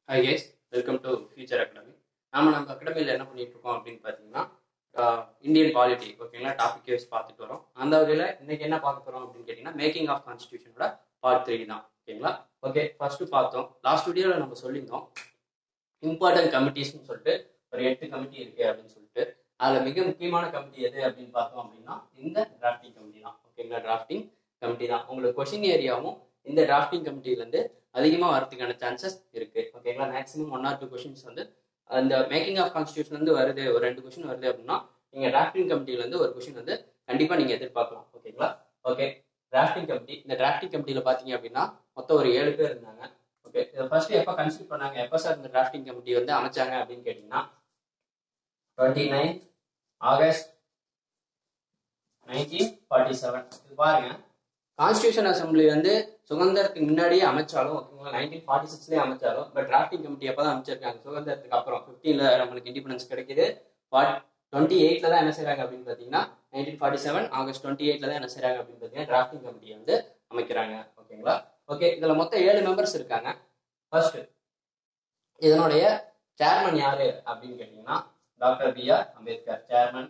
high guys welcome to Future Academy நாம நம்ம அகாடமியில் என்ன பண்ணிட்டு இருக்கோம் அப்படின்னு பார்த்தீங்கன்னா இந்தியன் பாலிட்டி ஓகேங்களா டாபிக் வைஸ் பார்த்துட்டு வரோம் அந்த வகையில் இன்னைக்கு என்ன பார்க்க போறோம் அப்படின்னு கேட்டிங்கன்னா மேக்கிங் ஆஃப் கான்ஸ்டியூஷனோட பார்ட் த்ரீ தான் ஓகேங்களா ஓகே ஃபர்ஸ்ட் பார்த்தோம் லாஸ்ட் வீடியோவில் நம்ம சொல்லியிருந்தோம் இம்பார்ட்டன்ட் கமிட்டிஸ்னு சொல்லிட்டு ஒரு எட்டு கமிட்டி இருக்கு அப்படின்னு சொல்லிட்டு அதில் மிக முக்கியமான கமிட்டி எது அப்படின்னு பார்த்தோம் அப்படின்னா இந்த டிராஃப்டிங் கமிட்டி தான் ஓகேங்களா டிராஃப்டிங் கமிட்டி தான் உங்களுக்கு கொஷின் ஏரியாவும் இந்த டிராஃப்டிங் கமிட்டிலேருந்து அதிகமாக வரதுக்கான சான்சஸ் இருக்கு ஓகேங்களா maximum one or two questions வந்து அந்த மேக்கிங் ஆஃப் கான்ஸ்டியூஷன் வந்து வருது ஒரு ரெண்டு கொஷின் வருது அப்படின்னா நீங்கள் டிராஃப்டிங் கமிட்டிலேருந்து ஒரு கொஷின் வந்து கண்டிப்பாக நீங்கள் எதிர்பார்க்கலாம் ஓகேங்களா ஓகே டிராஃப்டிங் கமிட்டி இந்த டிராஃப்டிங் கமிட்டியில் பார்த்தீங்க அப்படின்னா மொத்தம் ஒரு ஏழு பேர் இருந்தாங்க ஓகே இதை ஃபர்ஸ்ட் எப்போ கன்சிடர் பண்ணாங்க எப்போ சார் இந்த டிராஃப்டிங் கமிட்டி வந்து அமைச்சாங்க அப்படின்னு கேட்டிங்கன்னா twenty nine August nineteen forty seven இது பாருங்க கான்ஸ்டியூஷன் அசம்பிளி வந்து சுதந்திரத்துக்கு முன்னாடியே அமைச்சாலும் ஓகேங்களா நைன்டீன் ஃபார்ட்டி சிக்ஸ்லேயே அமைச்சாலும் பட் டிராஃப்டிங் கமிட்டி எப்போ தான் அமைச்சிருக்காங்க சுதந்திரத்துக்கு அப்புறம் ஃபிஃப்டீனில் நம்மளுக்கு இண்டிபெண்டன்ஸ் கிடைக்குது ஃபார்ட் டுவெண்ட்டி எயிட்டில் தான் என்ன செய்கிறாங்க அப்படின்னு பார்த்தீங்கன்னா nineteen forty seven August twenty எயிட்டில் தான் என்ன செய்கிறாங்க அப்படின்னு பார்த்தீங்கன்னா டிராஃப்டிங் கமிட்டியை வந்து அமைக்கிறாங்க ஓகேங்களா ஓகே இதில் மொத்தம் ஏழு மெம்பர்ஸ் இருக்காங்க ஃபர்ஸ்ட் இதனுடைய சேர்மன் யாரு அப்படின்னு கேட்டிங்கன்னா doctor B R Ambedkar chairman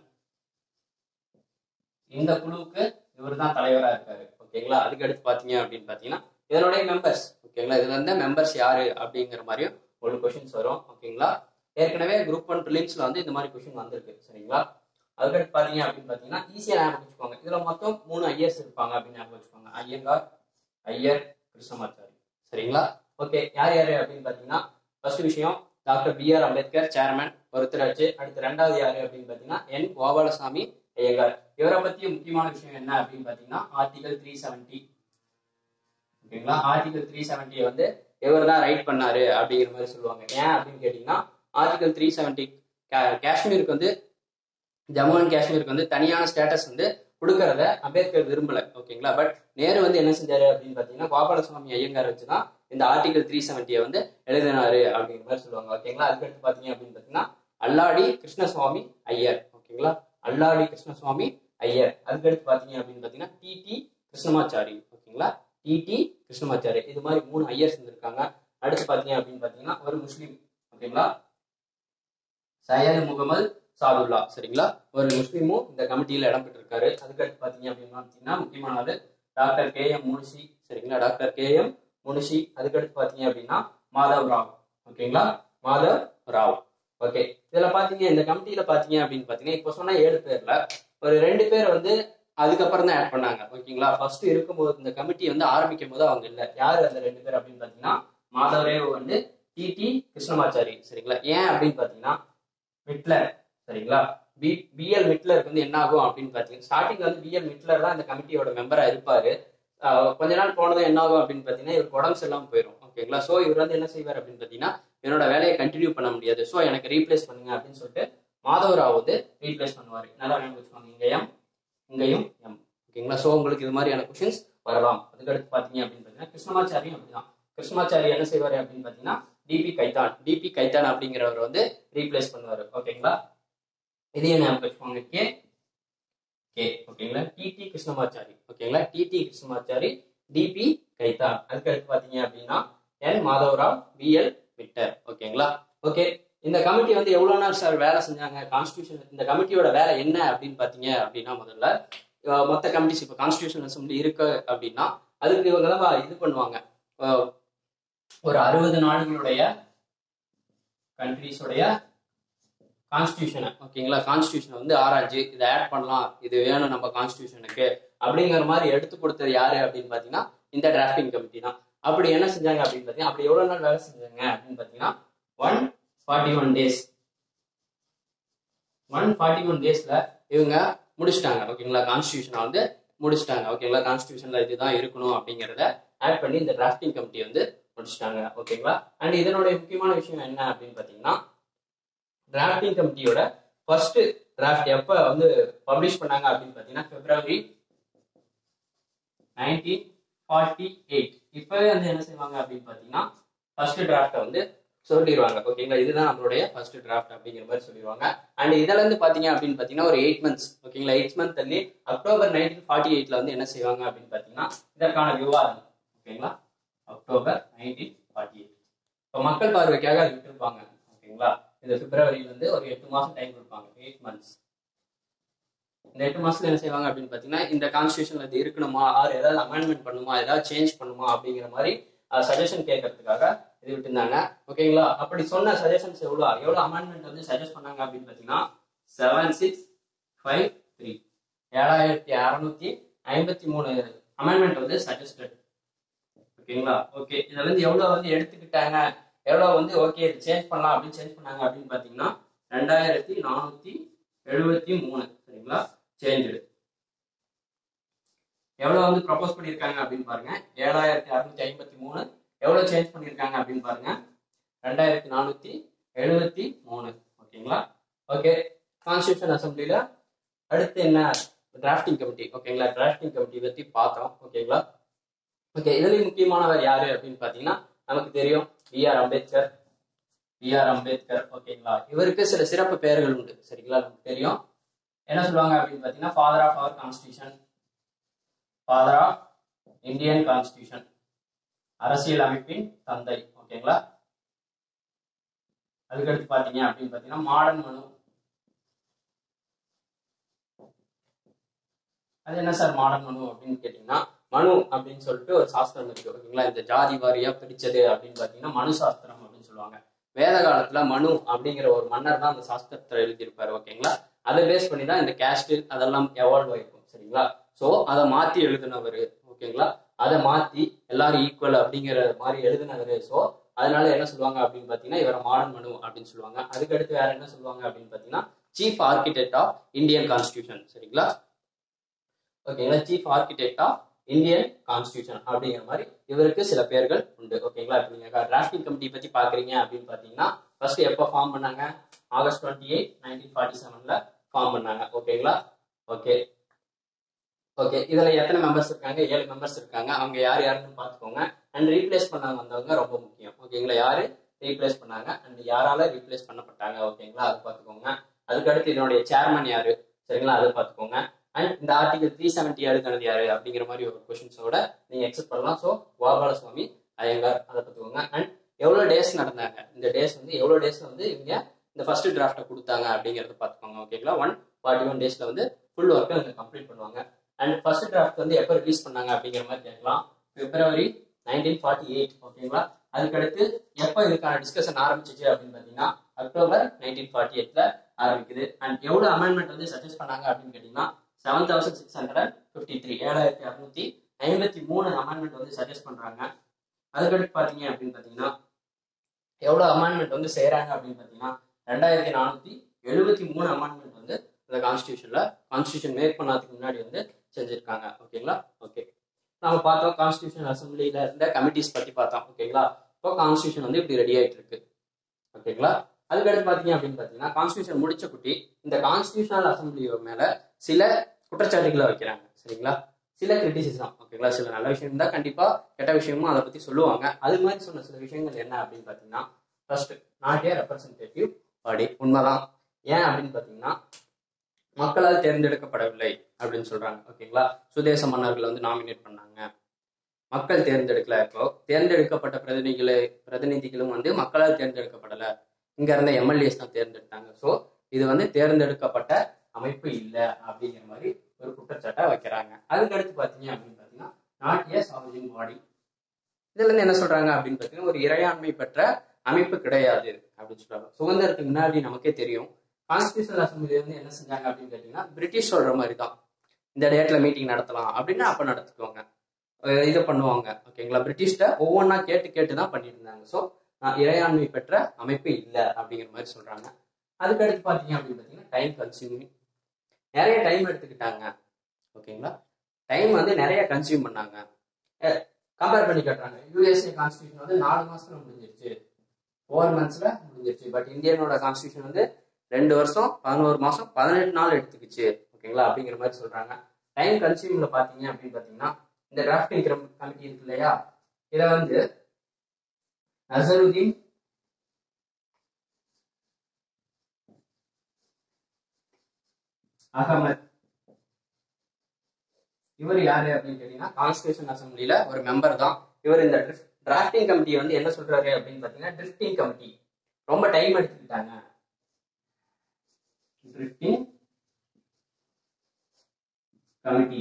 இந்த குழுவுக்கு இவர் தான் தலைவராக இருக்காரு ஓகேங்களா அதுக்கு அடுத்து பார்த்தீங்க அப்படின்னு பார்த்தீங்கன்னா இதனுடைய மெம்பர்ஸ் ஓகேங்களா இதுல இருந்த மெம்பர்ஸ் யாரு அப்படிங்கிற மாதிரியும் ஒரு கொஷின்ஸ் வரும் ஓகேங்களா ஏற்கனவே குரூப் ஒன் ப்ரிலிம்ஸ்ல வந்து இந்த மாதிரி கொஷின் வந்திருக்கு சரிங்களா அதுக்கடுத்து பார்த்தீங்க அப்படின்னு பார்த்தீங்கன்னா ஈஸியாக ஞாபகம் வச்சுக்கோங்க இதுல மொத்தம் மூணு ஐயர்ஸ் இருப்பாங்க அப்படின்னு ஞாபகம் வச்சுக்கோங்க ஐயங்கார் ஐயர் கிருஷ்ணமாச்சாரி சரிங்களா ஓகே யார் யாரு அப்படின்னு பார்த்தீங்கன்னா ஃபர்ஸ்ட் விஷயம் doctor B R Ambedkar chairman ஒருத்தர் ஆச்சு அடுத்து ரெண்டாவது யாரு அப்படின்னு பார்த்தீங்கன்னா என் கோபாலசாமி ஐயங்கார் இவரை பத்திய முக்கியமான விஷயம் என்ன அப்படின்னு பாத்தீங்கன்னா ஆர்டிகல் த்ரீ செவன்டி ஓகேங்களா ஆர்டிகல் த்ரீ செவன்டியை வந்து இவர் தான் ரைட் பண்ணாரு அப்படிங்கிற மாதிரி சொல்லுவாங்க ஏன் அப்படின்னு கேட்டீங்கன்னா ஆர்டிகல் த்ரீ செவன்டி காஷ்மீருக்கு வந்து ஜம்மு அண்ட் காஷ்மீருக்கு வந்து தனியான ஸ்டேட்டஸ் வந்து கொடுக்கறத அம்பேத்கர் விரும்பல ஓகேங்களா பட் நேரு வந்து என்ன செஞ்சாரு அப்படின்னு பாத்தீங்கன்னா கோபாலசுவாமி ஐயங்கார் வச்சுதான் இந்த ஆர்டிகல் த்ரீ செவன்டியை வந்து எழுதினாரு அப்படிங்கிற மாதிரி சொல்லுவாங்க ஓகேங்களா அதுக்கடுத்து பாத்தீங்க அப்படின்னு பாத்தீங்கன்னா அல்லாடி கிருஷ்ணசுவாமி ஐயர் ஓகேங்களா அல்லாடி கிருஷ்ணசுவாமி ஐயர் அதுக்கடுத்து பாத்தீங்க அப்படின்னு பாத்தீங்கன்னா டிடி கிருஷ்ணமாச்சாரி ஓகேங்களா டிடி கிருஷ்ணமாச்சாரி இது மாதிரி மூணு ஐயர்ஸ் இருந்திருக்காங்க அடுத்து பாத்தீங்க அப்படின்னு பாத்தீங்கன்னா ஒரு முஸ்லீம் ஓகேங்களா சையது முகமது சாதுல்லா சரிங்களா ஒரு முஸ்லீமும் இந்த கமிட்டியில இடம் பெற்றிருக்காரு அதுக்கடுத்து பாத்தீங்க அப்படின்னு பாத்தீங்கன்னா முக்கியமானது டாக்டர் கே எம் முனிஷி சரிங்களா டாக்டர் கே எம் முனிஷி அதுக்கடுத்து பாத்தீங்க அப்படின்னா மாதவ் ராவ் ஓகேங்களா மாதவ் ராவ் ஓகே இதுல பாத்தீங்க இந்த கமிட்டியில பாத்தீங்க அப்படின்னு பாத்தீங்கன்னா இப்போ சொன்ன ஏழு பேர்ல ஒரு ரெண்டு பேர் வந்து அதுக்கப்புறம் தான் ஆட் பண்ணாங்க ஓகேங்களா ஃபர்ஸ்ட் இருக்கும்போது இந்த கமிட்டி வந்து ஆரம்பிக்கும் போது அவங்க இல்ல யாரு அந்த ரெண்டு பேர் அப்படின்னு பாத்தீங்கன்னா மாதவரேவ் வந்து டிடி கிருஷ்ணமாச்சாரி சரிங்களா ஏன் அப்படின்னு பாத்தீங்கன்னா மிட்லர் சரிங்களா பி பிஎல் மிட்லருக்கு வந்து என்ன ஆகும் அப்படின்னு பாத்தீங்கன்னா ஸ்டார்டிங் வந்து பிஎல் மிட்லர் தான் இந்த கமிட்டியோட மெம்பரா இருப்பாரு கொஞ்ச நாள் போனதும் என்ன ஆகும் அப்படின்னு பாத்தீங்கன்னா இவருக்கு உடம்பு சரியில்லாம போயிடும் ஓகேங்களா சோ இவர் வந்து என்ன செய்வார் அப்படின்னு பாத்தீங்கன்னா என்னோட வேலையை கண்டினியூ பண்ண முடியாது ஸோ எனக்கு ரீப்ளேஸ் பண்ணுங்க அப்படின்னு சொல்லிட்டு மாதவராவ் வந்து ரீப்ளேஸ் பண்ணுவார் நல்லா ஞாபகம் வச்சுக்கோங்க இங்க எம் இங்கேயும் எம் ஓகேங்களா ஸோ உங்களுக்கு இது மாதிரியான கொஷின்ஸ் வரலாம் அதுக்கடுத்து பார்த்தீங்க அப்படின்னு பார்த்தீங்கன்னா கிருஷ்ணமாச்சாரியும் அப்படிதான் கிருஷ்ணமாச்சாரி என்ன செய்வார் அப்படின்னு பார்த்தீங்கன்னா டிபி கைத்தான் டிபி கைத்தான் அப்படிங்கிறவர் வந்து ரீப்ளேஸ் பண்ணுவார் ஓகேங்களா இதையும் ஞாபகம் வச்சுக்கோங்க கே கே ஓகேங்களா டிடி கிருஷ்ணமாச்சாரி ஓகேங்களா டிடி கிருஷ்ணமாச்சாரி டிபி கைத்தான் அதுக்கடுத்து பார்த்தீங்க அப்படின்னா என் மாதவராவ் பிஎல் விட்டர் ஓகேங்களா ஓகே இந்த கமிட்டி வந்து எவ்வளவு நேரம் சார் வேலை செஞ்சாங்க கான்ஸ்டியூஷன் இந்த கமிட்டியோட வேலை என்ன அப்படின்னு பாத்தீங்க அப்படின்னா முதல்ல மொத்த கமிட்டிஸ் இப்போ கான்ஸ்டியூஷன் அசம்பிளி இருக்கு அப்படின்னா அதுக்கு இவங்க தான் இது பண்ணுவாங்க ஒரு அறுபது நாடுகளுடைய கண்ட்ரிஸோடைய கான்ஸ்டியூஷனை ஓகேங்களா கான்ஸ்டியூஷனை வந்து ஆராய்ச்சி இதை ஆட் பண்ணலாம் இது வேணும் நம்ம கான்ஸ்டியூஷனுக்கு அப்படிங்கிற மாதிரி எடுத்து கொடுத்தது யாரு அப்படின்னு பாத்தீங்கன்னா இந்த டிராஃப்டிங் கமிட்டி தான் அப்படி என்ன செஞ்சாங்க அப்படின்னு பார்த்தீங்கன்னா அப்படி எவ்வளவு நாள் வேலை செஞ்சாங்க அப்படின்னு பார்த்தீங்கன்னா one forty one days one forty one டேஸ்ல இவங்க முடிச்சிட்டாங்க ஓகேங்களா கான்ஸ்டியூஷனை வந்து முடிச்சிட்டாங்க ஓகேங்களா கான்ஸ்டியூஷன்ல இதுதான் இருக்கணும் அப்படிங்கிறத ஆட் பண்ணி இந்த டிராஃப்டிங் கமிட்டி வந்து முடிச்சிட்டாங்க ஓகேங்களா அண்ட் இதனுடைய முக்கியமான விஷயம் என்ன அப்படின்னு பார்த்தீங்கன்னா டிராஃப்டிங் கமிட்டியோட ஃபர்ஸ்ட் டிராஃப்ட் எப்போ வந்து பப்ளிஷ் பண்ணாங்க அப்படின்னு பார்த்தீங்கன்னா பிப்ரவரி நைன்டீன் ஃபார்ட்டி எயிட் இப்பவே வந்து என்ன செய்வாங்க அப்படின்னு பார்த்தீங்கன்னா ஃபர்ஸ்ட் டிராஃப்டை வந்து சொல்லிடுவாங்க ஓகேங்களா இதுதான் நம்மளுடைய ஃபர்ஸ்ட் டிராஃப்ட் அப்படிங்கிற மாதிரி சொல்லிடுவாங்க அண்ட் இதுல இருந்து பாத்தீங்க அப்படின்னு பாத்தீங்கன்னா ஒரு எயிட் மந்த்ஸ் ஓகேங்களா எயிட் மந்த் தள்ளி அக்டோபர் நைன்டீன் ஃபார்ட்டி எயிட்ல வந்து என்ன செய்வாங்க அப்படின்னு பாத்தீங்கன்னா இதற்கான விவாதம் ஓகேங்களா அக்டோபர் நைன்டீன் ஃபார்ட்டி எயிட் இப்போ மக்கள் பார்வைக்காக அது விட்டுருப்பாங்க ஓகேங்களா இந்த பிப்ரவரியில இருந்து ஒரு எட்டு மாசம் டைம் கொடுப்பாங்க எயிட் மந்த்ஸ் இந்த எட்டு மாசத்துல என்ன செய்வாங்க அப்படின்னு பாத்தீங்கன்னா இந்த கான்ஸ்டியூஷன்ல இது இருக்கணுமா ஆர் ஏதாவது அமெண்ட்மெண்ட் பண்ணுமா ஏதாவது சேஞ்ச் பண்ணுமா அப்படிங்கிற மாதிரி சஜஷன் கேட்கறதுக்காக இது விட்டுருந்தாங்க ஓகேங்களா அப்படி சொன்ன சஜஷன்ஸ் எவ்வளோ எவ்வளோ அமெண்ட்மெண்ட் வந்து சஜஸ்ட் பண்ணாங்க அப்படின்னு பாத்தீங்கன்னா செவன் சிக்ஸ் ஃபைவ் த்ரீ ஏழாயிரத்தி அறுநூத்தி ஐம்பத்தி மூணு அமெண்ட்மெண்ட் வந்து சஜஸ்டட் ஓகேங்களா ஓகே இதுல இருந்து எவ்வளவு வந்து எடுத்துக்கிட்டாங்க எவ்வளவு வந்து ஓகே இது சேஞ்ச் பண்ணலாம் அப்படின்னு சேஞ்ச் பண்ணாங்க அப்படின்னு பாத்தீங்கன்னா ரெண்டாயிரத்தி நானூத்தி எழுபத்தி மூணு சரிங்களா சேஞ்சு எவ்வளவு வந்து ப்ரப்போஸ் பண்ணியிருக்காங்க அப்படின்னு பாருங்க ஏழாயிரத்தி அறுநூத்தி ஐம்பத்தி மூணு எவ்வளவு சேஞ்ச் பண்ணியிருக்காங்க அப்படின்னு பாருங்க ரெண்டாயிரத்தி நானூத்தி எழுபத்தி மூணு ஓகேங்களா ஓகே கான்ஸ்டியூஷன் அசம்பிளில அடுத்து என்ன டிராஃப்டிங் கமிட்டி ஓகேங்களா டிராஃப்டிங் கமிட்டி பத்தி பார்த்தோம் ஓகேங்களா ஓகே இதுலயும் முக்கியமானவர் யாரு அப்படின்னு பாத்தீங்கன்னா நமக்கு தெரியும் B R Ambedkar B R Ambedkar ஓகேங்களா இவருக்கு சில சிறப்பு பெயர்கள் உண்டு சரிங்களா நமக்கு தெரியும் என்ன சொல்லுவாங்க அப்படின்னு பாத்தீங்கன்னா ஃபாதர் ஆஃப் அவர் constitution father of Indian constitution அரசியல் அமைப்பின் தந்தை ஓகேங்களா அதுக்கடுத்து பாத்தீங்க அப்படின்னு பாத்தீங்கன்னா மாடர்ன் மனு அது என்ன சார் மாடர்ன் மனு அப்படின்னு கேட்டீங்கன்னா மனு அப்படின்னு சொல்லிட்டு ஒரு சாஸ்திரம் இருக்கு ஓகேங்களா இந்த ஜாதி வாரியா பிரிச்சது அப்படின்னு பாத்தீங்கன்னா மனு சாஸ்திரம் அப்படின்னு சொல்லுவாங்க வேத காலத்துல மனு அப்படிங்கிற ஒரு மன்னர் தான் அந்த சாஸ்திரத்தை எழுதியிருப்பாரு ஓகேங்களா அதை பேஸ் பண்ணி தான் இந்த கேஸ்ட் அதெல்லாம் எவால்வ் ஆயிருக்கும் சரிங்களா சோ அதை மாத்தி எழுதினவர் ஓகேங்களா அதை மாத்தி எல்லாரும் ஈக்குவல் அப்படிங்கிற மாதிரி எழுதினவர் சோ அதனால என்ன சொல்லுவாங்க அப்படின்னு பாத்தீங்கன்னா இவரை மாடர்ன் மனு அப்படின்னு சொல்லுவாங்க அதுக்கடுத்து வேற என்ன சொல்லுவாங்க அப்படின்னு பாத்தீங்கன்னா chief architect of Indian constitution சரிங்களா ஓகேங்களா chief architect of Indian constitution அப்படிங்கிற மாதிரி இவருக்கு சில பேர்கள் உண்டு ஓகேங்களா இப்போ நீங்க டிராஃப்டிங் கமிட்டி பத்தி பாக்குறீங்க அப்படின்னு பாத்தீங்கன்னா ஃபர்ஸ்ட் எப்போ ஃபார்ம் பண்ணாங்க August twenty eight nineteen forty செவன்ல ஃபார்ம் பண்ணாங்க ஓகேங்களா ஓகே ஓகே இதுல எத்தனை மெம்பர்ஸ் இருக்காங்க ஏழு மெம்பர்ஸ் இருக்காங்க அவங்க யார் யாருன்னு பாத்துக்கோங்க அண்ட் ரீப்ளேஸ் பண்ணாங்க வந்தவங்க ரொம்ப முக்கியம் ஓகேங்களா யாரு ரீப்ளேஸ் பண்ணாங்க அண்ட் யாரால ரீப்ளேஸ் பண்ணப்பட்டாங்க ஓகேங்களா அது பாத்துக்கோங்க அதுக்கடுத்து இதனுடைய சேர்மன் யாரு சரிங்களா அதை பாத்துக்கோங்க அண்ட் இந்த ஆர்டிகல் த்ரீ செவன்டி எழுதினது யாரு அப்படிங்கிற மாதிரி ஒரு கொஸ்டின்ஸோட நீங்க எக்ஸெப்ட் பண்ணலாம் ஸோ கோபால சுவாமி ஐயங்கார் அதை பார்த்துக்கோங்க அண்ட் எவ்வளோ டேஸ் நடந்தாங்க இந்த டேஸ் வந்து எவ்வளோ டேஸ்ல வந்து இவங்க இந்த ஃபர்ஸ்ட் டிராஃப்ட்டை கொடுத்தாங்க அப்படிங்கறத பார்த்துக்கோங்க ஓகேங்களா ஒன் ஃபார்ட்டி ஒன் டேஸ்ல வந்து ஃபுல் ஒர்க்கை இவங்க கம்ப்ளீட் பண்ணுவாங்க அண்ட் ஃபர்ஸ்ட் டிராஃப்ட் வந்து எப்போ ரிலீஸ் பண்ணாங்க அப்படிங்கிற மாதிரி கேட்கலாம் பிப்ரவரி நைன்டீன் ஃபார்ட்டி எயிட் ஓகேங்களா அதுக்கடுத்து எப்போ இதுக்கான டிஸ்கஷன் ஆரம்பிச்சிச்சு அப்படின்னு பார்த்தீங்கன்னா அக்டோபர் நைன்டீன் ஃபார்ட்டி எயிட்ல ஆரம்பிக்குது அண்ட் எவ்வளோ அமெண்ட்மெண்ட் வந்து சஜஸ்ட் பண்ணாங்க அப்படின்னு கேட்டீங்கன்னா seven thousand six hundred fifty three ஏழாயிரத்தி அறுநூத்தி ஐம்பத்தி மூணு அமெண்ட்மெண்ட் வந்து சஜஸ்ட் பண்றாங்க அதுக்கடுத்து பார்த்தீங்க அப்படின்னு பார்த்தீங்கன்னா எவ்வளோ அமெண்ட்மெண்ட் வந்து செய்கிறாங்க அப்படின்னு பார்த்தீங்கன்னா ரெண்டாயிரத்தி நானூற்றி எழுபத்தி மூணு அமெண்ட்மெண்ட் வந்து இந்த கான்ஸ்டியூஷனில் கான்ஸ்டியூஷன் மேக் பண்ணதுக்கு முன்னாடி வந்து செஞ்சுருக்காங்க ஓகேங்களா ஓகே நம்ம பார்த்தோம் கான்ஸ்டியூஷன் அசம்பிளியில் இருந்த கமிட்டிஸ் பற்றி பார்த்தோம் ஓகேங்களா இப்போ கான்ஸ்டியூஷன் வந்து இப்படி ரெடி ஆகிட்டு இருக்கு ஓகேங்களா அதுக்கடுத்து பார்த்தீங்க அப்படின்னு பார்த்தீங்கன்னா கான்ஸ்டியூஷன் முடிச்ச குட்டி இந்த கான்ஸ்டியூஷனல் அசம்பிளி மேல சில குற்றச்சாட்டுகளை வைக்கிறாங்க சரிங்களா சில கிரிட்டிசிசம் ஓகேங்களா சில நல்ல விஷயம் இருந்தால் கண்டிப்பா கெட்ட விஷயமும் அதை பத்தி சொல்லுவாங்க அது மாதிரி சொன்ன சில விஷயங்கள் என்ன அப்படின்னு பார்த்தீங்கன்னா first not a representative body உண்மைதான் ஏன் அப்படின்னு பார்த்தீங்கன்னா மக்களால் தேர்ந்தெடுக்கப்படவில்லை அப்படின்னு சொல்றாங்க ஓகேங்களா சுதேச மன்னர்கள் வந்து நாமினேட் பண்ணாங்க மக்கள் தேர்ந்தெடுக்கல இப்போ தேர்ந்தெடுக்கப்பட்ட பிரதிநிதிகளை பிரதிநிதிகளும் வந்து மக்களால் தேர்ந்தெடுக்கப்படல இங்க இருந்த எம்எல்ஏஸ் தான் தேர்ந்தெடுத்தாங்க ஸோ இது வந்து தேர்ந்தெடுக்கப்பட்ட அமைப்பு இல்லை அப்படிங்கிற மாதிரி ஒரு குற்றச்சாட்டை வைக்கிறாங்க அதுக்கடுத்து பார்த்தீங்க அப்படின்னு பார்த்தீங்கன்னா நாட் ஏ சாவஜின் பாடி இதுல இருந்து என்ன சொல்றாங்க அப்படின்னு பார்த்தீங்கன்னா ஒரு இறையாண்மை பெற்ற அமைப்பு கிடையாது அப்படின்னு சொல்றாங்க சுதந்திரத்துக்கு முன்னாடி நமக்கே தெரியும் கான்ஸ்டியூஷனல் அசம்பிளி வந்து என்ன செஞ்சாங்க அப்படின்னு கேட்டீங்கன்னா பிரிட்டிஷ் சொல்ற மாதிரி தான் இந்த டேட்ல மீட்டிங் நடத்தலாம் அப்படின்னா அப்ப நடத்துக்குவாங்க அஹ் இதை பண்ணுவாங்க ஓகேங்களா பிரிட்டிஷ்ட ஒவ்வொன்றா கேட்டு கேட்டு தான் பண்ணிட்டு இருந்தாங்க ஸோ இறையாண்மை பெற்ற அமைப்பு இல்லை அப்படிங்கிற மாதிரி சொல்றாங்க அதுக்கடுத்து பார்த்தீங்க அப்படின்னு பார்த்தீங்கன்னா டைம் கன்சியூமிங் நிறைய டைம் எடுத்துக்கிட்டாங்க ஓகேங்களா டைம் வந்து நிறைய கன்சியூம் பண்ணாங்க கம்பேர் பண்ணி காட்டுறாங்க யூஎஸ்ஏ கான்ஸ்டியூஷன் வந்து நாலு மாசத்துல முடிஞ்சிருச்சு ஃபோர் மந்த்ஸ்ல முடிஞ்சிருச்சு பட் இந்தியனோட கான்ஸ்டியூஷன் வந்து ரெண்டு வருஷம் பதினோரு மாசம் பதினெட்டு நாள் எடுத்துக்கிச்சு ஓகேங்களா அப்படிங்கிற மாதிரி சொல்றாங்க டைம் கன்சியூம்ல பாத்தீங்க அப்படின்னு பாத்தீங்கன்னா இந்த டிராஃப்டிங் கமிட்டி இருக்கு இல்லையா இதை வந்து அசருதீன் அகமத் இவர் யாரு அப்படின்னு கேட்டீங்கன்னா கான்ஸ்டியூஷன் அசம்பிளில ஒரு மெம்பர் தான் இவர் இந்த டிராஃப்டிங் கமிட்டி வந்து என்ன சொல்றாரு அப்படின்னு பாத்தீங்கன்னா ட்ரிஃப்டிங் கமிட்டி ரொம்ப டைம் எடுத்துக்கிட்டாங்க ட்ரிஃப்டிங் கமிட்டி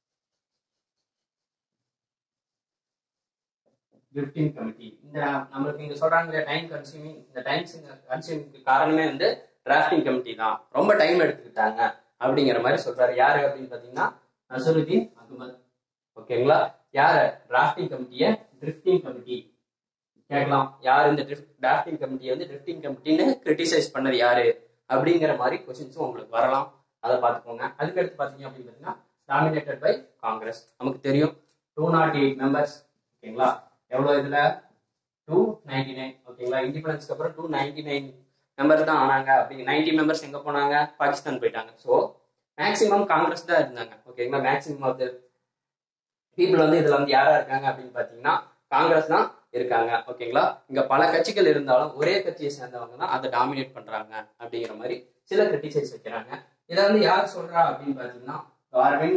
ட்ரிஃப்டிங் கமிட்டி இந்த நம்மளுக்கு இங்க சொல்றாங்க டைம் கன்சியூமிங் இந்த டைம் கன்சியூமிங் காரணமே வந்து டிராஃப்டிங் கமிட்டி தான் ரொம்ப டைம் எடுத்துக்கிட்டாங்க அப்படிங்கிற மாதிரி சொல்றாரு யாரு அப்படின்னு பாத்தீங்கன்னா நசருதீன் அகமது ஓகேங்களா யாரு டிராஃப்டிங் கமிட்டிய ட்ரிஃப்டிங் கமிட்டி கேட்கலாம் யார் இந்த டிராஃப்டிங் கமிட்டியை வந்து ட்ரிஃப்டிங் கமிட்டின்னு கிரிட்டிசைஸ் பண்ணது யாரு அப்படிங்கிற மாதிரி கொஸ்டின்ஸும் உங்களுக்கு வரலாம் அதை பார்த்துக்கோங்க அதுக்கடுத்து பார்த்தீங்க அப்படின்னு பார்த்தீங்கன்னா டாமினேட்டட் பை காங்கிரஸ் நமக்கு தெரியும் டூ நாட் எயிட் மெம்பர்ஸ் ஓகேங்களா எவ்வளோ இதில் டூ நைன்டி நைன் ஓகேங்களா இண்டிபெண்டன்ஸ்க்கு அப்புறம் டூ நைன்டி நைன் மெம்பர்ஸ் தான் ஆனாங்க அப்படிங்க நைன்டி மெம்பர்ஸ் எங்கே போனாங்க பாகிஸ்தான் போயிட்டாங்க ஸோ மேக்ஸிமம் காங்கிரஸ் தான் இருந்தாங்க ஓகேங்களா மேக்ஸிமம் ஆஃப் பீப்புள் வந்து இதில் வந்து யாரா இருக்காங்க அப்படின்னு பார்த்தீங்கன்னா காங்கிரஸ் தான் இருக்காங்க ஓகேங்களா இங்க பல கட்சிகள் இருந்தாலும் ஒரே கட்சியை சேர்ந்தவங்க தான் அதை டாமினேட் பண்றாங்க அப்படிங்கிற மாதிரி சில கிரிட்டிசைஸ் வைக்கிறாங்க இதை வந்து யார் சொல்றா அப்படின்னு பாத்தீங்கன்னா கார்வின்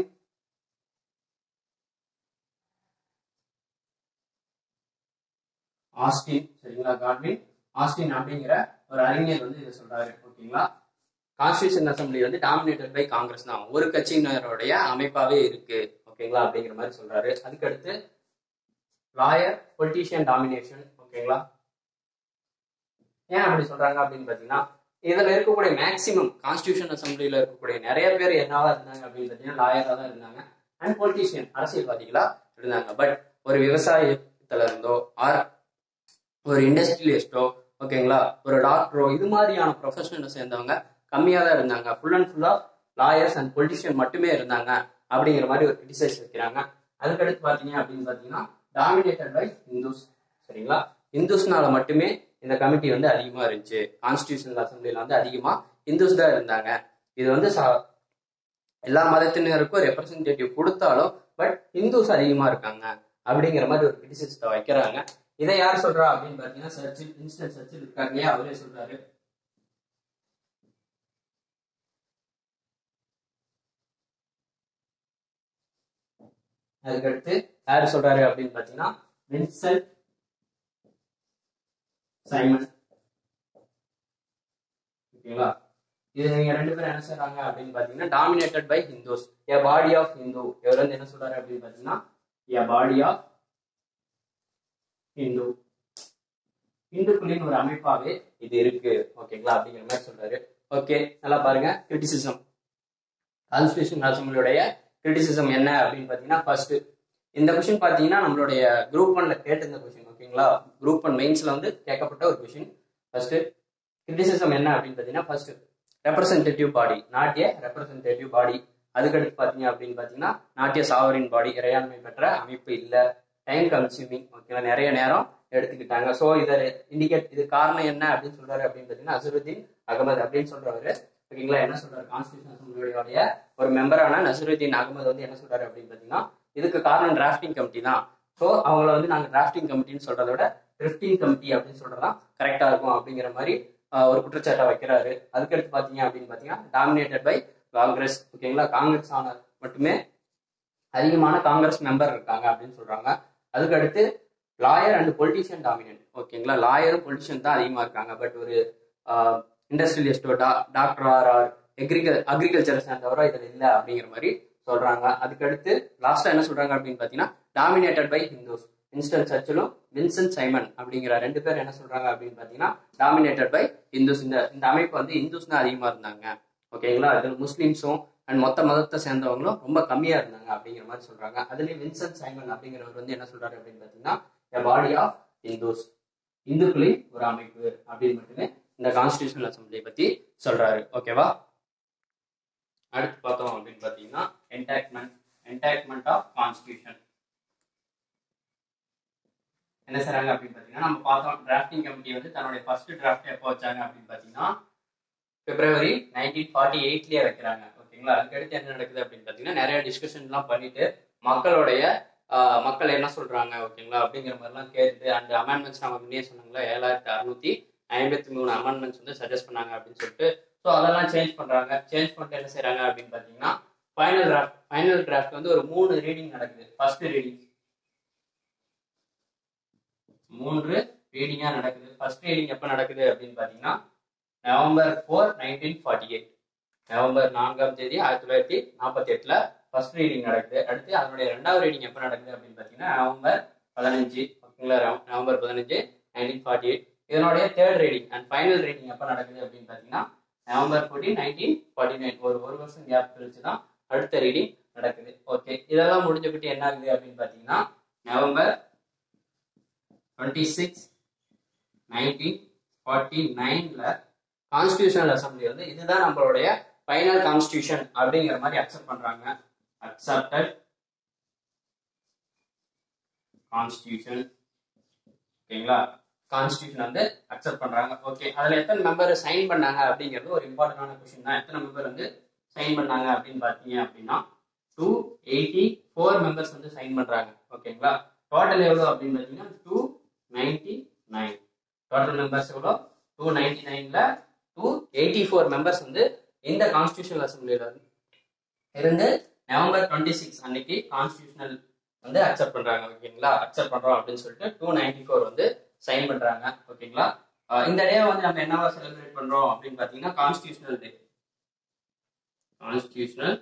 ஆஸ்டின் சரிங்களா கார்வின் ஆஸ்டின் அப்படிங்கிற ஒரு அறிஞர் வந்து இதை சொல்றாரு ஓகேங்களா கான்ஸ்டியூஷன் அசம்பிளி வந்து டாமினேட்டட் பை காங்கிரஸ் தான் ஒரு கட்சியினருடைய அமைப்பாவே இருக்கு ஓகேங்களா அப்படிங்கிற மாதிரி சொல்றாரு அதுக்கடுத்து லாயர் பொலிட்டீஷியன் டாமினேஷன் ஓகேங்களா ஏன் அப்படி சொல்றாங்க அப்படின்னு பாத்தீங்கன்னா இதுல இருக்கக்கூடிய மேக்சிமம் கான்ஸ்டியூஷன் அசம்பிளில இருக்கக்கூடிய நிறைய பேர் என்னவா இருந்தாங்க அப்படின்னு பாத்தீங்கன்னா லாயரா தான் இருந்தாங்க அண்ட் பொலிட்டீஷியன் அரசியல்வாதிகளா இருந்தாங்க பட் ஒரு விவசாயத்துல இருந்தோ ஆர் ஒரு இண்டஸ்ட்ரியலிஸ்டோ ஓகேங்களா ஒரு டாக்டரோ இது மாதிரியான ப்ரொஃபஷனை சேர்ந்தவங்க கம்மியா தான் இருந்தாங்க ஃபுல் அண்ட் ஃபுல்லா லாயர்ஸ் அண்ட் பொலிட்டிஷியன் மட்டுமே இருந்தாங்க அப்படிங்கிற மாதிரி ஒரு கிரிட்டிசைஸ் வைக்கிறாங்க அதுக்கடுத்து பாத்தீங்க அப்படின்னு பாத்தீங்கன்னா டாமினேட்டட் பை இந்துஸ் சரிங்களா இந்துஸ்னால மட்டுமே இந்த கமிட்டி வந்து அதிகமா இருந்துச்சு கான்ஸ்டியூஷனல் அசம்பிளில வந்து அதிகமா இந்துஸ் தான் இருந்தாங்க இது வந்து எல்லா மதத்தினருக்கும் ரெப்ரசன்டேட்டிவ் கொடுத்தாலும் பட் இந்துஸ் அதிகமா இருக்காங்க அப்படிங்கிற மாதிரி ஒரு கிரிட்டிசிஸ்ட வைக்கிறாங்க இதை யார் சொல்றா அப்படின்னு பாத்தீங்கன்னா சர்ச்சில் இன்ஸ்டன்ட் சர்ச்சில் இருக்காங்க இல்லையா அவரே சொல்றாரு அதுக்கடுத்து யார் சொல்றாரு அப்படின்னு பாத்தீங்கன்னா வின்சென்ட் சைமன் ஓகேங்களா இது நீங்க ரெண்டு பேரும் என்ன சொல்றாங்க அப்படின்னு பாத்தீங்கன்னா dominated by Hindus a body of Hindu இவர் வந்து என்ன சொல்றாரு அப்படின்னு பாத்தீங்கன்னா ஏ பாடி ஆஃப் ஹிந்து இந்துக்குள்ளின் ஒரு அமைப்பாவே இது இருக்கு ஓகேங்களா அப்படிங்கிற மாதிரி சொல்றாரு ஓகே நல்லா பாருங்க கிரிட்டிசிசம் கான்ஸ்டியூஷன் அசம்பிளியுடைய கிரிட்டிசிசம் என்ன அப்படின்னு பாத்தீங்கன்னா ஃபர்ஸ்ட் இந்த கொஸ்டின் பாத்தீங்கன்னா நம்மளுடைய குரூப் ஒன்ல கேட்டிருந்த கொஸ்டின் ஓகேங்களா குரூப் ஒன் மெயின்ஸ்ல வந்து கேட்கப்பட்ட ஒரு கொஸ்டின் ஃபர்ஸ்ட் கிரிட்டிசிசம் என்ன அப்படின்னு பாத்தீங்கன்னா ஃபர்ஸ்ட் ரெப்ரசன்டேட்டிவ் பாடி நாட்டிய ரெப்ரசன்டேட்டிவ் பாடி அதுக்கடுத்து பாத்தீங்க அப்படின்னு பாத்தீங்கன்னா நாட்டிய சாவரின் பாடி இறையாண்மை பெற்ற அமைப்பு இல்ல டைம் கன்சியூமிங் ஓகேங்களா நிறைய நேரம் எடுத்துக்கிட்டாங்க ஸோ இதை இண்டிகேட் இது காரணம் என்ன அப்படின்னு சொல்றாரு அப்படின்னு பாத்தீங்கன்னா அசருதீன் அகமது அப்படின்னு சொல்றவரு ஓகேங்களா என்ன சொல்றாரு கான்ஸ்டியூஷன் அசம்பிளியோடைய ஒரு மெம்பரான நசருதீன் அகமது வந்து என்ன சொல்றாரு அப்படின்னு பாத்தீங்கன்னா இதுக்கு காரணம் டிராஃப்டிங் கமிட்டி தான் ஸோ அவங்கள வந்து நாங்க டிராஃப்டிங் கமிட்டின்னு சொல்றத விட ட்ரிஃப்டிங் கமிட்டி அப்படின்னு சொல்றதுதான் கரெக்டா இருக்கும் அப்படிங்கிற மாதிரி ஒரு குற்றச்சாட்டை வைக்கிறாரு அதுக்கடுத்து பாத்தீங்க அப்படின்னு பாத்தீங்கன்னா டாமினேட்டட் பை காங்கிரஸ் ஓகேங்களா காங்கிரஸ் ஆனர் மட்டுமே அதிகமான காங்கிரஸ் மெம்பர் இருக்காங்க அப்படின்னு சொல்றாங்க அதுக்கடுத்து லாயர் அண்ட் பொலிட்டிஷியன் டாமினன்ட் ஓகேங்களா லாயரும் பொலிட்டிஷியன் தான் அதிகமா இருக்காங்க பட் ஒரு இண்டஸ்ட்ரியலிஸ்டோ டா டாக்டர் ஆர் ஆர் எக்ரிகல் அக்ரிகல்ச்சர் சேர்ந்தவரோ இதில் இல்லை அப்படிங்கிற மாதிரி சொல்றாங்க அதுக்கடுத்து லாஸ்டா என்ன சொல்றாங்க அப்படின்னு பாத்தீங்கன்னா டாமினேட்டட் பை ஹிந்துஸ் இன்ஸ்டன் சர்ச்சிலும் வின்சென்ட் சைமன் அப்படிங்கிற ரெண்டு பேர் என்ன சொல்றாங்க அப்படின்னு பாத்தீங்கன்னா டாமினேட்டட் பை இந்துஸ் இந்த இந்த அமைப்பு வந்து இந்துஸ் தான் அதிகமா இருந்தாங்க ஓகேங்களா இதில் முஸ்லீம்ஸும் அண்ட் மொத்த மதத்தை சேர்ந்தவங்களும் ரொம்ப கம்மியா இருந்தாங்க அப்படிங்கிற மாதிரி சொல்றாங்க அதுலயும் வின்சென்ட் சைமன் அப்படிங்கிறவர் வந்து என்ன சொல்றாரு அப்படின்னு பாத்தீங்கன்னா பாடி ஆஃப் இந்துஸ் இந்துக்களின் ஒரு அமைப்பு அப்படின்னு மட்டுமே இந்த கான்ஸ்டியூஷனல் அசம்பிளியை பத்தி சொல்றாரு ஓகேவா அடுத்து பார்த்தோம் அப்படின்னு பாத்தீங்கன்னா என்டாக்மெண்ட் என்டாக்மெண்ட் ஆஃப் கான்ஸ்டியூஷன் என்ன செய்றாங்க அப்படின்னு பாத்தீங்கன்னா நம்ம பார்த்தோம் டிராஃப்டிங் கமிட்டி வந்து தன்னுடைய ஃபர்ஸ்ட் டிராஃப்ட் எப்போ வச்சாங்க அப்படின்னு பாத்தீங்கன்னா பிப்ரவரி நைன்டீன் ஃபார்ட்டி எயிட்லயே வைக்கிறாங்க ஓகேங்களா அதுக்கடுத்து என்ன நடக்குது அப்படின்னு பாத்தீங்கன்னா நிறைய டிஸ்கஷன்லாம் பண்ணிட்டு மக்களுடைய மக்கள் என்ன சொல்றாங்க ஓகேங்களா அப்படிங்கிற மாதிரிலாம் கேட்டு அந்த அமெண்ட்மெண்ட்ஸ் நம்ம முன்னே சொன்னாங்களா ஏழாயிரத்தி அறுநூத்தி ஐம்பத்தி மூணு அமெண்ட்மெண்ட்ஸ் வந்து சஜஸ்ட் பண்ணாங்க அப்படின்னு சொல்லிட்டு ஸோ அதெல்லாம் சேஞ்ச் பண்றாங்க சேஞ்ச் பண்ணிட்டு என்ன செய்யறாங்க அப்படின்னு பாத்தீங்கன்னா ஃபைனல் டிராஃப்ட் ஃபைனல் டிராஃப்ட் வந்து ஒரு மூணு ரீடிங் நடக்குது ஃபர்ஸ்ட் ரீடிங் மூன்று ரீடிங்கா நடக்குது ஃபர்ஸ்ட் ரீடிங் எப்ப நடக்குது அப்படின்னு பாத்தீங்கன்னா November four nineteen forty eight November நான்காம் தேதி ஆயிரத்தி தொள்ளாயிரத்தி நாற்பத்தி எட்டுல ஃபர்ஸ்ட் ரீடிங் நடக்குது அடுத்து அதனுடைய ரெண்டாவது ரீடிங் எப்ப நடக்குது அப்படின்னு பாத்தீங்கன்னா நவம்பர் பதினஞ்சு ஓகேங்களா நவ- நவம்பர் பதினஞ்சு நைன்டீன் ஃபார்ட்டி எயிட் இதனுடைய third reading and final reading எப்ப நடக்குது அப்படின்னு பாத்தீங்கன்னா November fourteen nineteen forty nine ஒரு ஒரு வருஷம் கேப் கழிச்சு தான் அடுத்த ரீடிங் நடக்குது ஓகே இதெல்லாம் முடிஞ்சுக்கிட்டு என்ன ஆகுது அப்படின்னு பாத்தீங்கன்னா November twenty six nineteen forty நைன்ல கான்ஸ்டியூஷனல் அசம்பிளி வந்து இதுதான் நம்மளுடைய ஃபைனல் கான்ஸ்டியூஷன் அப்படிங்கிற மாதிரி அக்செப்ட் பண்றாங்க அக்செப்டட் கான்ஸ்டியூஷன் ஓகேங்களா கான்ஸ்டியூஷன் வந்து அக்செப்ட் பண்றாங்க ஓகே அதுல எத்தனை மெம்பர் சைன் பண்ணாங்க அப்படிங்கிறது ஒரு இம்பார்ட்டன்டான கொஸ்டின் தான் எத்தனை மெம்பர் வந்து சைன் பண்ணாங்க அப்படின்னு பார்த்தீங்க அப்படின்னா டூ எயிட்டி ஃபோர் மெம்பர்ஸ் வந்து சைன் பண்றாங்க ஓகேங்களா டோட்டல் எவ்வளோ அப்படின்னு பார்த்தீங்கன்னா two ninety nine total members எவ்வளோ டூ நைன்டி நைன்ல டூ எயிட்டி ஃபோர் மெம்பர்ஸ் வந்து இந்த கான்ஸ்டியூஷனல் அசம்பிளியில இருந்து நவம்பர் டுவெண்ட்டி சிக்ஸ் அன்னைக்கு கான்ஸ்டியூஷனல் வந்து அக்செப்ட் பண்றாங்க ஓகேங்களா அக்செப்ட் பண்றோம் அப்படின்னு சொல்லிட்டு டூ நைன்டி ஃபோர் வந்து சைன் பண்றாங்க ஓகேங்களா அஹ் இந்த டே வந்து நம்ம என்னவா செலிப்ரேட் பண்றோம் அப்படின்னு பாத்தீங்கன்னா கான்ஸ்டியூஷனல் டே கான்ஸ்டியூஷனல்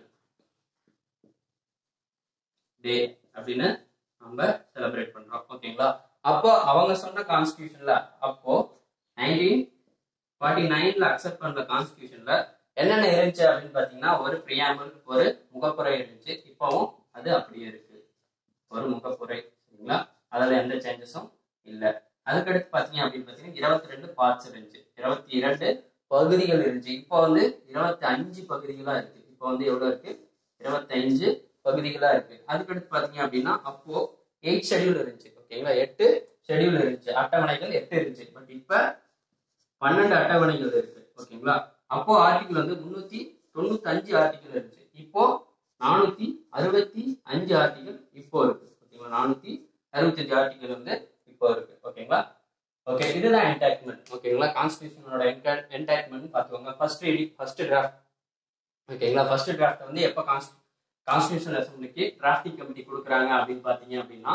டே அப்படின்னு நம்ம செலிப்ரேட் பண்றோம் ஓகேங்களா அப்போ அவங்க சொன்ன கான்ஸ்டியூஷன்ல அப்போ நைன்டீன் ஃபார்ட்டி நைன்ல அக்செப்ட் பண்ற கான்ஸ்டியூஷன்ல என்னென்ன இருந்துச்சு அப்படின்னு பாத்தீங்கன்னா ஒரு பிரியாமல் ஒரு முகப்புரை இருந்துச்சு இப்பவும் அது அப்படியே இருக்கு ஒரு முகப்புரை சரிங்களா அதுல எந்த சேஞ்சஸும் இல்ல அதுக்கடுத்து பாத்தீங்க அப்படின்னு பாத்தீங்கன்னா இருபத்தி ரெண்டு பார்ட்ஸ் இருந்துச்சு இருபத்தி இரண்டு பகுதிகள் இருந்துச்சு இப்போ வந்து இருபத்தி அஞ்சு பகுதிகளா இருக்கு இப்போ வந்து எவ்வளவு இருக்கு இருபத்தி அஞ்சு பகுதிகளா இருக்கு அதுக்கடுத்து பாத்தீங்க அப்படின்னா அப்போ எயிட் ஷெட்யூல் இருந்துச்சு ஓகேங்களா எட்டு ஷெட்யூல் இருந்துச்சு அட்டவணைகள் எட்டு இருந்துச்சு பட் இப்ப பன்னெண்டு அட்டவணைகள் இருக்கு ஓகேங்களா அப்போ ஆர்டிகிள் வந்து முன்னூத்தி தொண்ணூத்தி அஞ்சு ஆர்டிகிள் இருந்துச்சு இப்போ நானூத்தி அறுபத்தி அஞ்சு ஆர்டிகிள் இப்போ இருக்கு ஓகேங்களா நானூத்தி அறுபத்தி அஞ்சு ஆர்டிகிள் வந்து இப்போ இருக்கு ஓகேங்களா ஓகே இதுதான் என்டாக்மெண்ட் ஓகேங்களா கான்ஸ்டியூஷனோட என்டாக்மெண்ட் பார்த்துக்கோங்க ஃபர்ஸ்ட் ரீடிங் ஃபர்ஸ்ட் டிராஃப்ட் ஓகேங்களா ஃபர்ஸ்ட் டிராஃப்ட் வந்து எப்போ கான்ஸ்டி கான்ஸ்டியூஷன் அசம்பிளிக்கு டிராஃப்டிங் கமிட்டி கொடுக்குறாங்க அப்படின்னு பார்த்தீங்க அப்படின்னா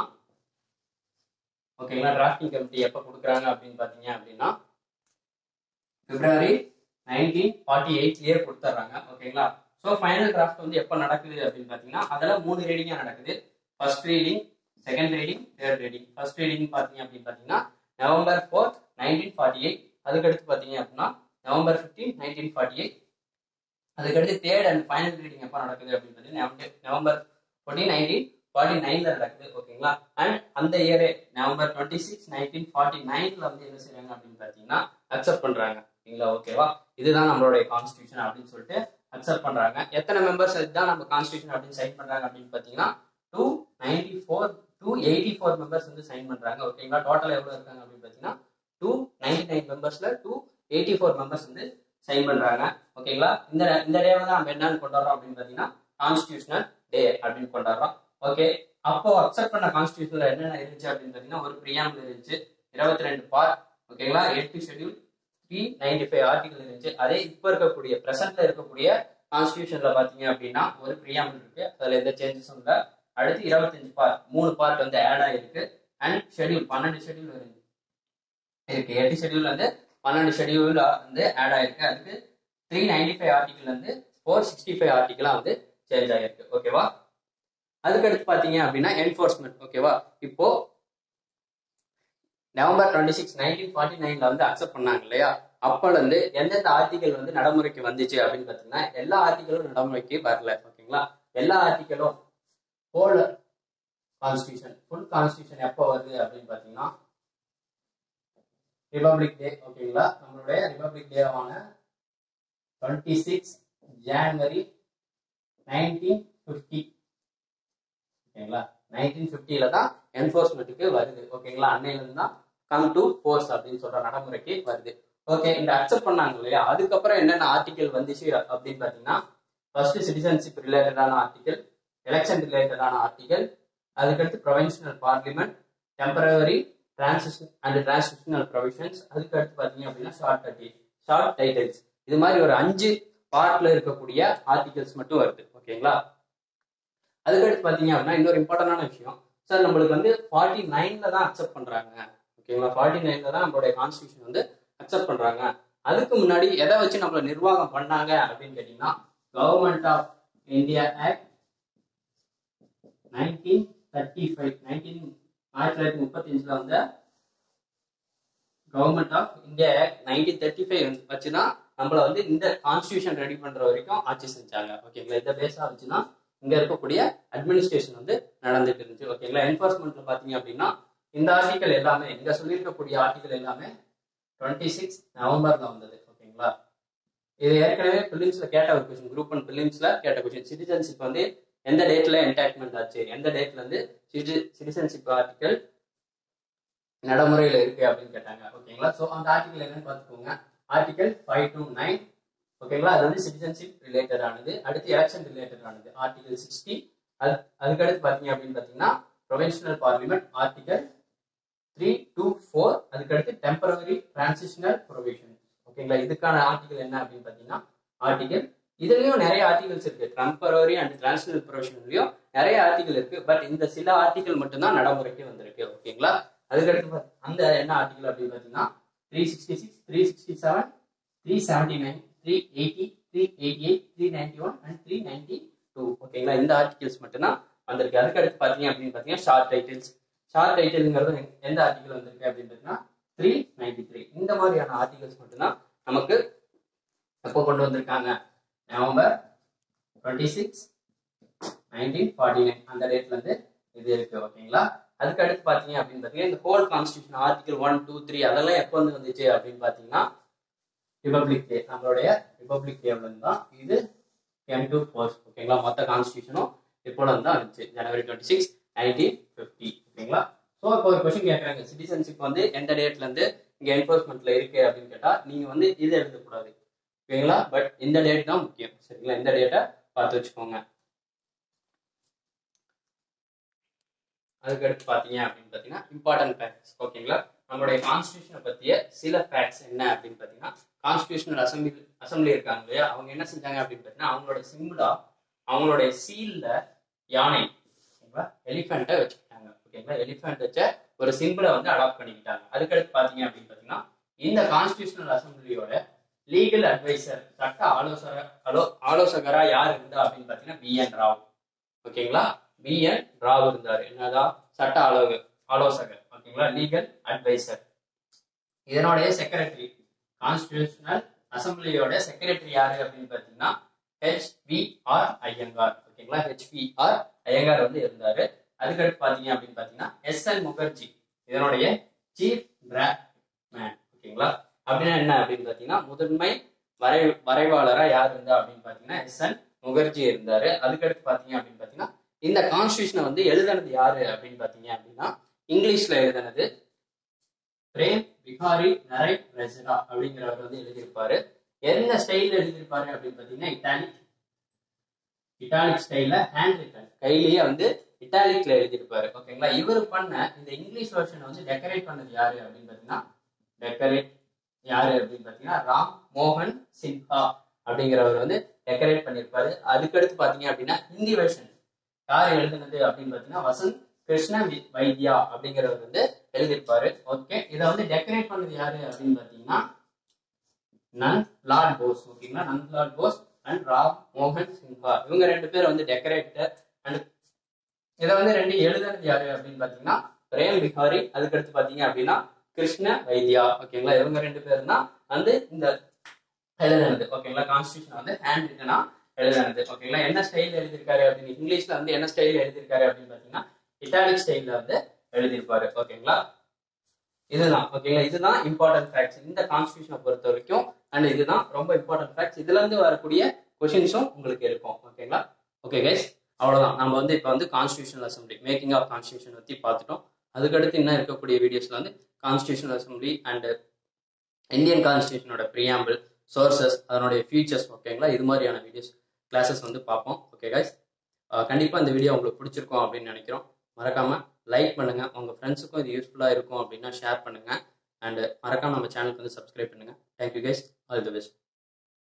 ஓகேங்களா டிராஃப்டிங் கமிட்டி எப்போ கொடுக்குறாங்க அப்படின்னு பார்த்தீங்க அப்படின்னா பிப்ரவரி நைன்டீன் ஃபார்ட்டி எயிட்லயே கொடுத்துட்றாங்க ஓகேங்களா ஸோ ஃபைனல் டிராஃப்ட் வந்து எப்போ நடக்குது அப்படின்னு பார்த்தீங்கன்னா அதில் மூணு ரீடிங்காக நடக்குது first reading second reading third reading first reading பார்த்தீங்க அப்படின்னு பார்த்தீங்கன்னா November fourth nineteen forty eight அதுக்கடுத்து பார்த்தீங்க அப்படின்னா November fifteen nineteen forty eight அதுக்கடுத்து தேர்ட் அண்ட் ஃபைனல் ரீடிங் எப்போ நடக்குது அப்படின்னு பார்த்தீங்கன்னா நவம்பர் ஃபோர்டீன் நைன்டீன் ஃபார்ட்டி நைன்ல நடக்குது ஓகேங்களா அண்ட் அந்த இயரே November twenty six nineteen forty நைன்ல வந்து என்ன செய்றாங்க அப்படின்னு பார்த்தீங்கன்னா அக்செப்ட் பண்றாங்க ஓகேங்களா ஓகேவா இதுதான் நம்மளுடைய கான்ஸ்டியூஷன் அப்படின்னு சொல்லிட்டு அக்செப்ட் பண்றாங்க எத்தனை மெம்பர்ஸ் இதுதான் நம்ம கான்ஸ்டியூஷன் அப்படின்னு சைன் பண்றாங்க அப்படின்னு பார்த்தீங்கன்னா two ninety four two eighty four members வந்து சைன் பண்றாங்க ஓகேங்களா டோட்டல் எவ்வளவு இருக்காங்க அப்படின்னு பார்த்தீங்கன்னா டூ நைன்டி நைன் மெம்பர்ஸ்ல டூ எயிட்டி ஃபோர் மெம்பர்ஸ் வந்து சைன் பண்றாங்க ஓகேங்களா இந்த இந்த டேவை தான் நம்ம என்னன்னு கொண்டாடுறோம் அப்படின்னு பார்த்தீங்கன்னா கான்ஸ்டியூஷனல் டே அப்படின்னு கொண்டாடுறோம் ஓகே அப்போ அக்செப்ட் பண்ண கான்ஸ்டியூஷன்ல என்னென்ன இருந்துச்சு அப்படின்னு பார்த்தீங்கன்னா ஒரு பிரியாமல் இருந்துச்சு இருபத்தி ரெண்டு பார்ட் ஓகேங்களா எட்டு schedule three ninety five article இருந்துச்சு அதே இப்போ இருக்கக்கூடிய ப்ரெசென்ட்ல இருக்கக்கூடிய கான்ஸ்டியூஷன்ல பாத்தீங்க அப்படின்னா ஒரு பிரியாமல் இருக்கு அதுல எந்த சேஞ்சஸும் இல்லை அடுத்து இருபத்தஞ்சு பார்ட் மூணு பார்ட் வந்து ஆட் ஆயிருக்கு அண்ட் ஷெட்யூல் பன்னெண்டு ஷெட்யூல் இருக்கு இருக்கு எட்டு ஷெட்யூல் வந்து பன்னெண்டு ஷெட்யூல் வந்து ஆட் ஆயிருக்கு அதுக்கு த்ரீ நைன்டி ஃபைவ் ஆர்டிகல் வந்து ஃபோர் சிக்ஸ்டி ஃபைவ் ஆர்டிகலா வந்து சேஞ்ச் ஆயிருக்கு ஓகேவா அதுக்கடுத்து பாத்தீங்க அப்படின்னா என்ஃபோர்ஸ்மெண்ட் ஓகேவா இப்போ November twenty six nineteen forty நைன்ல வந்து அக்செப்ட் பண்ணாங்க இல்லையா அப்பல இருந்து எந்தெந்த ஆர்டிகல் வந்து நடைமுறைக்கு வந்துச்சு அப்படின்னு பாத்தீங்கன்னா எல்லா ஆர்டிகளும் நடைமுறைக்கு வரல ஓகேங்களா எல்லா ஆர்டிகளும் ஹோல் கான்ஸ்டியூஷன் ஃபுல் கான்ஸ்டியூஷன் எப்போ வருது அப்படின்னு பாத்தீங்கன்னா ரிபப்ளிக் டே ஓகேங்களா நம்மளுடைய ரிபப்ளிக் டேவான twenty six January nineteen fifty ஓகேங்களா நைன்டீன் ஃபிஃப்டியில தான் என்ஃபோர்ஸ்மெண்ட்டுக்கு வருது ஓகேங்களா அன்னையிலிருந்து தான் கம் டு ஃபோர்ஸ் அப்படின்னு சொல்ற நடைமுறைக்கு வருது ஓகே இந்த அக்செப்ட் பண்ணாங்க இல்லையா அதுக்கப்புறம் என்னென்ன ஆர்டிகல் வந்துச்சு அப்படின்னு பார்த்தீங்கன்னா ஃபர்ஸ்ட் சிட்டிசன்ஷிப் ரிலேட்டடான ஆர்டிகல் எலெக்ஷன் ரிலேட்டடான ஆர்டிகல் அதுக்கடுத்து provincial parliament temporary transition and transitional provisions அதுக்கு அடுத்து பார்த்தீங்க அப்படின்னா ஷார்ட் டைட்டில் ஷார்ட் டைட்டில்ஸ் இது மாதிரி ஒரு அஞ்சு பார்ட்ல இருக்கக்கூடிய ஆர்டிகல்ஸ் மட்டும் வருது ஓகேங்களா அதுக்கடுத்து பார்த்தீங்க அப்படின்னா இன்னொரு இம்பார்ட்டன்டான விஷயம் சார் நம்மளுக்கு வந்து ஃபார்ட்டி நைன்ல தான் அக்செப்ட் பண்றாங்க ஓகேங்களா ஃபார்ட்டி நைன்ல தான் நம்மளுடைய கான்ஸ்டியூஷன் வந்து அக்செப்ட் பண்றாங்க அதுக்கு முன்னாடி எதை வச்சு நம்மள நிர்வாகம் பண்ணாங்க அப்படின்னு கேட்டீங்கன்னா government of India act nineteen thirty five nineteen ஆயிரத்தி தொள்ளாயிரத்தி முப்பத்தி அஞ்சுல வந்த government of India act nineteen thirty five வச்சுதான் நம்மள வந்து இந்த கான்ஸ்டியூஷன் ரெடி பண்ற வரைக்கும் ஆட்சி செஞ்சாங்க ஓகேங்களா இதை பேஸா வச்சுதான் இங்க இருக்கக்கூடிய அட்மினிஸ்ட்ரேஷன் வந்து நடந்துட்டு இருந்துச்சு ஓகேங்களா என்போர்ஸ்மெண்ட்ல பாத்தீங்க அப்படின்னா இந்த ஆர்டிகல் எல்லாமே இங்க சொல்லியிருக்கக்கூடிய ஆர்டிகல் எல்லாமே டுவெண்ட்டி சிக்ஸ் நவம்பர்ல வந்தது ஓகேங்களா இது ஏற்கனவே பிலிம்ஸ்ல கேட்ட ஒரு கொஸ்டின் குரூப் அண்ட் பிலிம்ஸ்ல கேட்ட கொஸ்டின் சிட்டிசன்ஷிப் வந்து எந்த டேட்ல என்டாக்மெண்ட் ஆச்சு எந்த டேட்ல இருந்து சிட்டிசன்ஷிப் ஆர்டிகல் நடைமுறையில இருக்கு அப்படின்னு கேட்டாங்க ஓகேங்களா ஸோ அந்த ஆர்டிகல் என்னன்னு பார்த்துக்கோங்க ஆர்டிகல் ஃபைவ் டு நைன் ஓகேங்களா அது வந்து சிட்டிசன்ஷிப் ரிலேட்டட் ஆனது அடுத்து எலெக்ஷன் ரிலேட்டட் ஆனது ஆர்டிகல் சிக்ஸ்டி அது அதுக்கடுத்து பார்த்தீங்க அப்படின்னு பார்த்தீங்கன்னா provincial parliament article three two four அதுக்கடுத்து டெம்பரவரி டிரான்சிஷனல் ப்ரொவிஷன் ஓகேங்களா இதுக்கான ஆர்டிகல் என்ன அப்படின்னு பார்த்தீங்கன்னா ஆர்டிகல் இதுலயும் நிறைய ஆர்டிகல்ஸ் இருக்கு டெம்பரவரி அண்ட் டிரான்சிஷனல் ப்ரொவிஷன்லயும் நிறைய ஆர்டிகல் இருக்கு பட் இந்த சில ஆர்டிகல் மட்டும்தான் நடைமுறைக்கு வந்திருக்கு ஓகேங்களா அதுக்கடுத்து பாத்~ அந்த என்ன ஆர்டிகல் அப்படின்னு பார்த்தீங்கன்னா three sixty six three sixty seven three seventy nine three eighty three eighty eight three ninety one and three ninety two ஓகேங்களா இந்த ஆர்டிகல்ஸ் மட்டும்தான் வந்திருக்கு அதுக்கடுத்து பார்த்தீங்க அப்படின்னு பார்த்தீங்கன்னா ஷார்ட் டைட்டில்ஸ் ஷார்ட் டைட்டில்ங்கிறது எந்த ஆர்டிகல் வந்திருக்கு அப்படின்னு பார்த்தீங்கன்னா த்ரீ நைன்டி த்ரீ இந்த மாதிரியான ஆர்டிகல்ஸ் மட்டும்தான் நமக்கு எப்போ கொண்டு வந்திருக்காங்க November twenty six nineteen forty nine அந்த டேட்ல இருந்து இது இருக்கு ஓகேங்களா அதுக்கு அடுத்து பாத்தீங்க அப்படின்னு பாத்தீங்கன்னா இந்த whole constitution article one two three அதெல்லாம் எப்போ வந்து வந்துச்சு அப்படின்னு பாத்தீங்கன்னா ரிபப்ளிக் டே நம்மளுடைய ரிபப்ளிக் டேல இருந்து தான் இது எம் டூ ஃபோர்ஸ் ஓகேங்களா மொத்த கான்ஸ்டியூஷனும் எப்போல இருந்து தான் வந்துச்சு January twenty six nineteen fifty ஓகேங்களா ஸோ இப்போ ஒரு கொஸ்டின் கேட்குறாங்க சிட்டிசன்ஷிப் வந்து எந்த டேட்ல இருந்து இங்க என்போர்ஸ்மெண்ட்ல இருக்கு அப்படின்னு கேட்டா நீங்க வந்து இது எழுதக்கூடாது ஓகேங்களா பட் இந்த டேட் தான் முக்கியம் சரிங்களா இந்த டேட்டை பார்த்து வச்சுக்கோங்க அதுக்கு அடுத்து பாத்தீங்க அப்படின்னு பாத்தீங்கன்னா இம்பார்ட்டன்ட் ஃபேக்ட்ஸ் ஓகேங்களா நம்மளுடைய கான்ஸ்டியூஷனை பத்திய சில ஃபேக்ட்ஸ் என்ன அப்படின்னு பாத்தீங்கன்னா கான்ஸ்டியூஷனல் அசம்பிளி அசம்பிளி இருக்காங்க இல்லையா அவங்க என்ன செஞ்சாங்க அப்படின்னு பாத்தீங்கன்னா அவங்களோட சிம்பிளா அவங்களுடைய சீல்ல யானை ஓகேங்களா எலிஃபெண்ட்டை வச்சுக்கிட்டாங்க ஓகேங்களா எலிஃபெண்ட் வச்ச ஒரு சிம்பிளை வந்து அடாப்ட் பண்ணிக்கிட்டாங்க அதுக்கடுத்து பாத்தீங்க அப்படின்னு பாத்தீங்கன்னா இந்த கான்ஸ்டியூஷனல் அசம்பிளியோட லீகல் அட்வைசர் சட்ட ஆலோசகர் ஆலோ ஆலோசகரா யார் இருந்தா அப்படின்னு பாத்தீங்கன்னா பி என் ராவ் ஓகேங்களா பி என் ராவ் இருந்தார் என்னதான் சட்ட ஆலோக ஆலோசகர் ஓகேங்களா லீகல் அட்வைசர் இதனுடைய செக்ரட்டரி கான்ஸ்டியூஷனல் அசம்பிளியோட செக்ரட்டரி யாரு அப்படின்னு பாத்தீங்கன்னா ஹெச் வி ஆர் ஐயங்கார் ஓகேங்களா ஹெச் வி ஆர் ஐயங்கார் வந்து இருந்தாரு அதுக்கடுத்து பாத்தீங்க அப்படின்னு பாத்தீங்கன்னா எஸ் என் முகர்ஜி இதனுடைய சீஃப் டிராஃப்ட் மேன் ஓகேங்களா அப்படின்னா என்ன அப்படின்னு பாத்தீங்கன்னா முதன்மை வரை வரைவாளரா யார் இருந்தா அப்படின்னு பாத்தீங்கன்னா எஸ் என் முகர்ஜி இருந்தாரு அதுக்கடுத்து பாத்தீங்க அப்படின்னு பாத்தீங்கன்னா இந்த கான்ஸ்டியூஷனை வந்து எழுதுனது யாரு அப்படின்னு பாத்தீங்க அப்படின்னா இங்கிலீஷ்ல எழுதுனது பிரேம் பிகாரி நரை ரெசரா அப்படிங்கிறவர் வந்து எழுதியிருப்பாரு என்ன ஸ்டைல்ல எழுதியிருப்பாரு அப்படின்னு பாத்தீங்கன்னா இட்டாலிக் இட்டாலிக் ஸ்டைல்ல ஹேண்ட் ரிட்டன் கையிலேயே வந்து இட்டாலிக்ல எழுதியிருப்பாரு ஓகேங்களா இவர் பண்ண இந்த இங்கிலீஷ் வெர்ஷனை வந்து டெக்கரேட் பண்ணது யாரு அப்படின்னு பாத்தீங்கன்னா டெக்கரேட் யாரு அப்படின்னு பாத்தீங்கன்னா ராம் மோகன் சின்ஹா அப்படிங்கிறவர் வந்து டெக்கரேட் பண்ணியிருப்பாரு அதுக்கடுத்து பாத்தீங்க அப்படின்னா ஹிந்தி வெர்ஷன் யார் எழுதுனது அப்படின்னு பாத்தீங்கன்னா வசந்த் கிருஷ்ண வி- வைத்யா அப்படிங்கிறவர் வந்து எழுதியிருப்பாரு ஓகே இதை வந்து டெக்கரேட் பண்ணது யாரு அப்படின்னு பாத்தீங்கன்னா நந்த் லால் போஸ் ஓகேங்களா நந்த் லால் போஸ் அண்ட் ராம் மோகன் சின்ஹா இவங்க ரெண்டு பேரும் வந்து டெக்கரேட்டர் அண்ட் இதை வந்து ரெண்டு எழுதுனது யாரு அப்படின்னு பாத்தீங்கன்னா பிரேம் பிகாரி அதுக்கடுத்து பாத்தீங்க அப்படின்னா கிருஷ்ண வைத்யா ஓகேங்களா இவங்க ரெண்டு பேரும் தான் வந்து இந்த எழுதுனது ஓகேங்களா கான்ஸ்டியூஷன் வந்து ஹேண்ட் ரிட்டனா எழுதுனது ஓகேங்களா என்ன ஸ்டைல் எழுதியிருக்காரு அப்படின்னு இங்கிலீஷ்ல வந்து என்ன ஸ்டைல் எழுதியிருக்காரு அப்படின்னு பாத்தீங்கன்னா இட்டாலிக் ஸ்டைல்ல வந்து எழுதியிருப்பாரு ஓகேங்களா இதுதான் ஓகேங்களா இதுதான் இம்பார்ட்டன்ட் ஃபேக்ட்ஸ் இந்த கான்ஸ்டியூஷனை பொறுத்த வரைக்கும் அண்ட் இதுதான் ரொம்ப இம்பார்ட்டன்ட் ஃபேக்ட்ஸ் இதுல இருந்து வரக்கூடிய கொஷின்ஸும் உங்களுக்கு இருக்கும் ஓகேங்களா ஓகே கைஸ் அவ்வளவுதான் நம்ம வந்து இப்போ வந்து constitutional assembly making of constitution பத்தி பார்த்துட்டோம் அதுக்கடுத்து இன்னும் இருக்கக்கூடிய வீடியோஸ்ல வந்து கான்ஸ்டியூஷனல் அசம்பிளி அண்ட் இந்தியன் கான்ஸ்டியூஷனோட ப்ரியாம்பிள் சோர்சஸ் அதனுடைய ஃபீச்சர்ஸ் ஓகேங்களா இது மாதிரியான வீடியோஸ் கிளாஸஸ் வந்து பார்ப்போம் ஓகே கைஸ் கண்டிப்பாக இந்த வீடியோ உங்களுக்கு பிடிச்சிருக்கும் அப்படின்னு நினைக்கிறோம் மறக்காம லைக் பண்ணுங்க உங்க ஃப்ரெண்ட்ஸுக்கும் இது யூஸ்ஃபுல்லாக இருக்கும் அப்படின்னா ஷேர் பண்ணுங்க அண்ட் மறக்காம நம்ம சேனலுக்கு வந்து சப்ஸ்கிரைப் பண்ணுங்க thank you guys all the best